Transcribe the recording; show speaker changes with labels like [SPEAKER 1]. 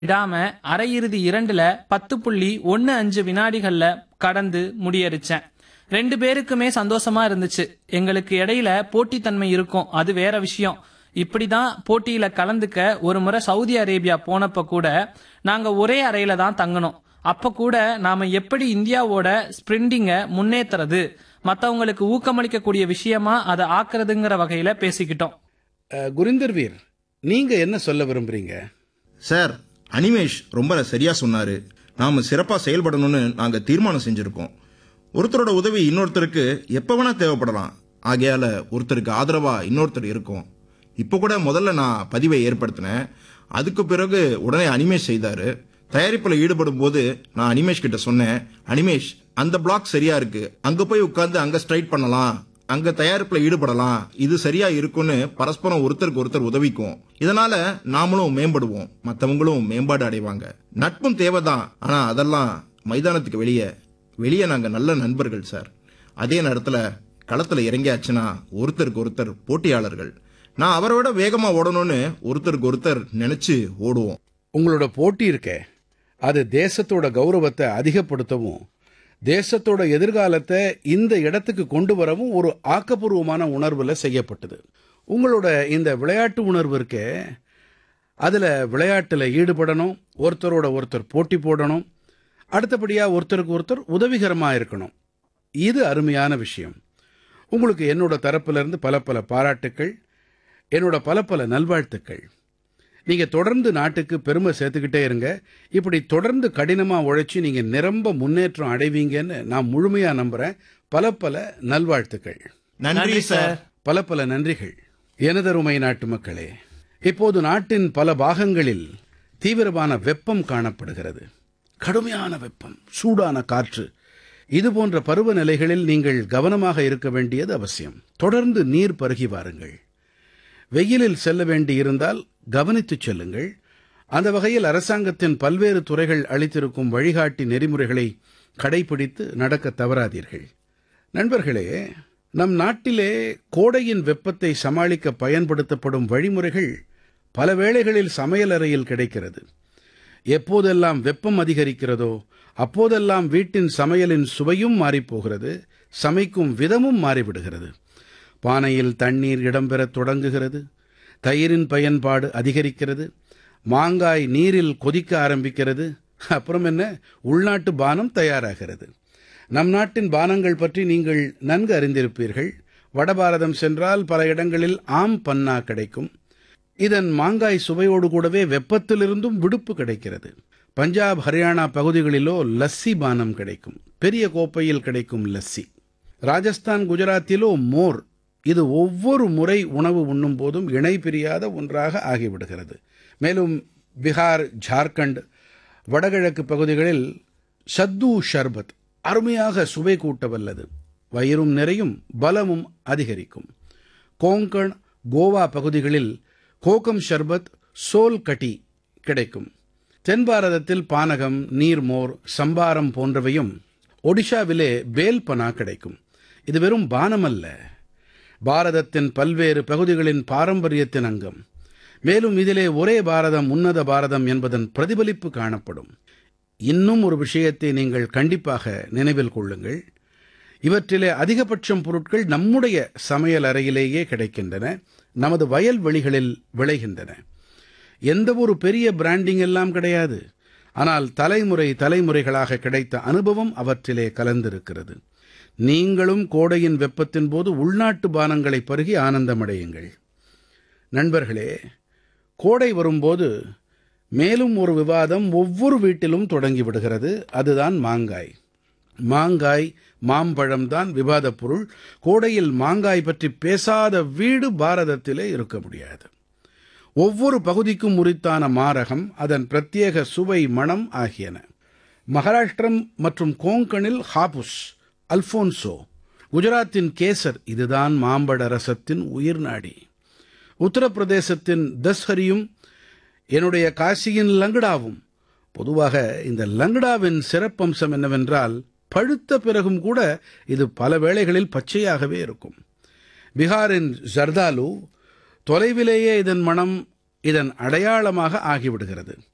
[SPEAKER 1] விடாம அரையிறுதி இரண்டுல பத்து புள்ளி ஒன்னு அஞ்சு வினாடிகள்ல கடந்து முடியரிச்சேன் ரெண்டு பேருக்குமே சந்தோஷமா இருந்துச்சு எங்களுக்கு இடையில போட்டித்தன்மை இருக்கும் அது வேற விஷயம் இப்படிதான் போட்டியில கலந்துக்க ஒரு முறை சவுதி அரேபியா போனப்ப கூட நாங்க ஒரே அறையில தான் தங்கணும் அப்ப கூட நாம எப்படி இந்தியாவோட ஸ்பிரிண்டிங்க முன்னேத்துறது மத்தவங்களுக்கு ஊக்கமளிக்கக்கூடிய விஷயமா அதை ஆக்குறதுங்கிற வகையில பேசிக்கிட்டோம்
[SPEAKER 2] அஹ், குரிந்தர் வீர் நீங்க என்ன சொல்ல விரும்புறீங்க
[SPEAKER 3] சார் அனிமேஷ் ரொம்ப சரியா சொன்னாரு நாம சிறப்பா செயல்படணும்னு நாங்க தீர்மானம் செஞ்சிருக்கோம் ஒருத்தரோட உதவி இன்னொருத்தருக்கு எப்ப வேணா தேவைப்படலாம் ஆகையால ஒருத்தருக்கு ஆதரவா இன்னொருத்தர் இருக்கும் இப்போ கூட முதல்ல நான் பதிவை ஏற்படுத்தினேன் அதுக்கு பிறகு உடனே அனிமேஷ் செய்தாரு தயாரிப்புல ஈடுபடும் போது நான் அனிமேஷ் கிட்ட சொன்னேன் அனிமேஷ் அந்த பிளாக் சரியா இருக்கு அங்க போய் உட்கார்ந்து அங்க ஸ்ட்ரைட் பண்ணலாம் அங்க தயாரிப்புல ஈடுபடலாம் இது சரியா இருக்கும்னு பரஸ்பரம் ஒருத்தருக்கு ஒருத்தர் உதவிக்கும் இதனால நாமளும் மேம்படுவோம் மத்தவங்களும் மேம்பாடு அடைவாங்க நட்பும் தேவைதான் ஆனா அதெல்லாம் மைதானத்துக்கு வெளியே வெளியே நாங்க நல்ல நண்பர்கள் சார் அதே நேரத்துல களத்துல இறங்கியாச்சுன்னா ஒருத்தருக்கு ஒருத்தர் போட்டியாளர்கள் நான் அவரை விட வேகமா ஓடணும்னு ஒருத்தருக்கு ஒருத்தர் நினைச்சு ஓடுவோம்
[SPEAKER 2] உங்களோட போட்டி இருக்கே அது தேசத்தோட கௌரவத்தை அதிகப்படுத்தவும் தேசத்தோட எதிர்காலத்தை இந்த இடத்துக்கு கொண்டு வரவும் ஒரு ஆக்கப்பூர்வமான உணர்வுல செய்யப்பட்டது உங்களோட இந்த விளையாட்டு உணர்வு இருக்கே அதுல விளையாட்டுல ஈடுபடணும் ஒருத்தரோட ஒருத்தர் போட்டி போடணும் அடுத்தபடியா ஒருத்தருக்கு ஒருத்தர் உதவிகரமா இருக்கணும் இது அருமையான விஷயம் உங்களுக்கு என்னோட தரப்புல இருந்து பல பல பாராட்டுக்கள் என்னோட பல பல நல்வாழ்த்துக்கள் நீங்க தொடர்ந்து நாட்டுக்கு பெருமை சேர்த்துக்கிட்டே இருங்க இப்படி தொடர்ந்து கடினமா உழைச்சு நீங்க நிரம்ப முன்னேற்றம் அடைவீங்கன்னு நான் முழுமையா நம்புறேன் பல பல நல்வாழ்த்துக்கள்
[SPEAKER 3] நன்றி சார்
[SPEAKER 2] பல பல நன்றிகள் எனதருமை நாட்டு மக்களே இப்போது நாட்டின் பல பாகங்களில் தீவிரமான வெப்பம் காணப்படுகிறது கடுமையான வெப்பம் சூடான காற்று இது போன்ற பருவநிலைகளில் நீங்கள் கவனமாக இருக்க வேண்டியது அவசியம் தொடர்ந்து நீர் பருகி வாருங்கள் வெயிலில் செல்ல வேண்டியிருந்தால் கவனித்துச் செல்லுங்கள் அந்த வகையில் அரசாங்கத்தின் பல்வேறு துறைகள் அளித்திருக்கும் வழிகாட்டி நெறிமுறைகளை கடைபிடித்து நடக்க தவறாதீர்கள் நண்பர்களே நம் நாட்டிலே கோடையின் வெப்பத்தை சமாளிக்க பயன்படுத்தப்படும் வழிமுறைகள் பல வேளைகளில் சமையலறையில் கிடைக்கிறது எப்போதெல்லாம் வெப்பம் அதிகரிக்கிறதோ அப்போதெல்லாம் வீட்டின் சமையலின் சுவையும் மாறிப்போகிறது சமைக்கும் விதமும் மாறிவிடுகிறது பானையில் தண்ணீர் இடம்பெறத் தொடங்குகிறது தயிரின் பயன்பாடு அதிகரிக்கிறது மாங்காய் நீரில் கொதிக்க ஆரம்பிக்கிறது அப்புறம் என்ன உள்நாட்டு பானம் தயாராகிறது நம் நாட்டின் பானங்கள் பற்றி நீங்கள் நன்கு அறிந்திருப்பீர்கள் வடபாரதம் சென்றால் பல இடங்களில் ஆம் பன்னா கிடைக்கும் இதன் மாங்காய் சுவையோடு கூடவே வெப்பத்திலிருந்தும் விடுப்பு கிடைக்கிறது பஞ்சாப் ஹரியானா பகுதிகளிலோ லஸ்ஸி பானம் கிடைக்கும் பெரிய கோப்பையில் கிடைக்கும் லஸ்ஸி ராஜஸ்தான் குஜராத்திலோ மோர் இது ஒவ்வொரு முறை உணவு உண்ணும் போதும் இணை பிரியாத ஒன்றாக ஆகிவிடுகிறது மேலும் பிகார் ஜார்க்கண்ட் வடகிழக்கு பகுதிகளில் சத்து ஷர்பத் அருமையாக சுவை கூட்ட வல்லது வயிறும் நிறையும் பலமும் அதிகரிக்கும் கோங்கண் கோவா பகுதிகளில் கோகம் ஷர்பத் சோல் கட்டி கிடைக்கும் தென் பாரதத்தில் பானகம் நீர்மோர் சம்பாரம் போன்றவையும் ஒடிஷாவிலே பேல்பனா கிடைக்கும் இது வெறும் பானம் அல்ல பாரதத்தின் பல்வேறு பகுதிகளின் பாரம்பரியத்தின் அங்கம் மேலும் இதிலே ஒரே பாரதம் உன்னத பாரதம் என்பதன் பிரதிபலிப்பு காணப்படும் இன்னும் ஒரு விஷயத்தை நீங்கள் கண்டிப்பாக நினைவில் கொள்ளுங்கள் இவற்றிலே அதிகபட்சம் பொருட்கள் நம்முடைய சமையல் அறையிலேயே கிடைக்கின்றன நமது வயல்வெளிகளில் விளைகின்றன எந்த ஒரு பெரிய பிராண்டிங் எல்லாம் கிடையாது ஆனால் தலைமுறை தலைமுறைகளாக கிடைத்த அனுபவம் அவற்றிலே கலந்திருக்கிறது நீங்களும் கோடையின் வெப்பத்தின் போது உள்நாட்டு பானங்களை பருகி ஆனந்தமடையுங்கள் நண்பர்களே கோடை வரும்போது மேலும் ஒரு விவாதம் ஒவ்வொரு வீட்டிலும் தொடங்கி விடுகிறது அதுதான் மாங்காய் மாங்காய் மாம்பழம் தான் விவாதப் பொருள் கோடையில் மாங்காய் பற்றி பேசாத வீடு பாரதத்திலே இருக்க முடியாது ஒவ்வொரு பகுதிக்கும் உரித்தான மாரகம் அதன் பிரத்யேக சுவை மணம் ஆகியன மகாராஷ்டிரம் மற்றும் கோங்கனில் ஹாபுஸ் அல்போன்சோ குஜராத்தின் கேசர் இதுதான் மாம்பழ ரசத்தின் உயிர்நாடி உத்தரப்பிரதேசத்தின் தஸ்ஹரியும் என்னுடைய காசியின் லங்கடாவும் பொதுவாக இந்த லங்கடாவின் சிறப்பம்சம் என்னவென்றால் பழுத்த பிறகும் கூட இது பல வேளைகளில் பச்சையாகவே இருக்கும் பீகாரின் ஜர்தாலு தொலைவிலேயே இதன் மனம் இதன் அடையாளமாக ஆகிவிடுகிறது